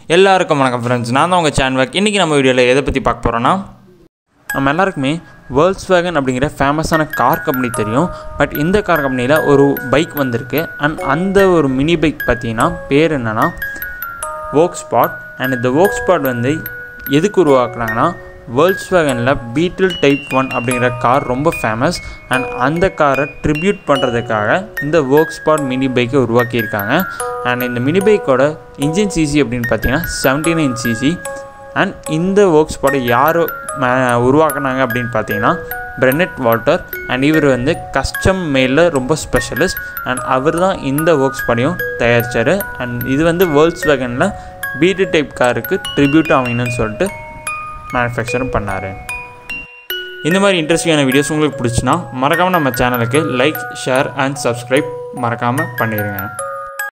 எல்லாருக்கும் வணக்கம் ஃப்ரெண்ட்ஸ் நான் தான் உங்கள் சேன்வாக் இன்றைக்கி நம்ம வீடியோவில் எதை பற்றி பார்க்க போகிறோன்னா நம்ம எல்லாருக்குமே வேர்ல்ட்ஸ் வேகன் அப்படிங்கிற ஃபேமஸான கார் கம்பெனி தெரியும் பட் இந்த கார் கம்பெனியில் ஒரு பைக் வந்திருக்கு அண்ட் அந்த ஒரு மினி பைக் பார்த்தீங்கன்னா பேர் என்னென்னா வோக் ஸ்பாட் அண்ட் இந்த வோக் ஸ்பாட் வந்து எதுக்கு உருவாக்குனாங்கன்னா வேர்ல்ட்ஸ் வேகனில் பீட்டில் டைப் ஒன் அப்படிங்கிற கார் ரொம்ப ஃபேமஸ் அண்ட் அந்த காரை ட்ரிபியூட் பண்ணுறதுக்காக இந்த ஒர்க் ஸ்பாட் மினி பைக்கை உருவாக்கியிருக்காங்க அண்ட் இந்த மினி பைக்கோட இன்ஜின் சிசி அப்படின்னு பார்த்தீங்கன்னா செவன்டி நைன் சிசி அண்ட் இந்த ஒர்க் ஸ்பாட்டை யார் உருவாக்குனாங்க அப்படின்னு பார்த்தீங்கன்னா பிரெனட் வால்டர் அண்ட் இவர் வந்து கஸ்டம் மேலில் ரொம்ப ஸ்பெஷலிஸ்ட் அண்ட் அவர் தான் இந்த ஒர்க் ஸ்பாட்டையும் தயாரித்தார் அண்ட் இது வந்து வேர்ல்ட்ஸ் வேகனில் பீட்டு டைப் காருக்கு ட்ரிபியூட் அமையணும்னு சொல்லிட்டு மேனுஃபேக்சரும் பண்ணார் இந்த மாதிரி இன்ட்ரெஸ்டிங்கான வீடியோஸ் உங்களுக்கு பிடிச்சுன்னா மறக்காமல் நம்ம சேனலுக்கு லைக் ஷேர் அண்ட் சப்ஸ்கிரைப் மறக்காமல் பண்ணிடுங்க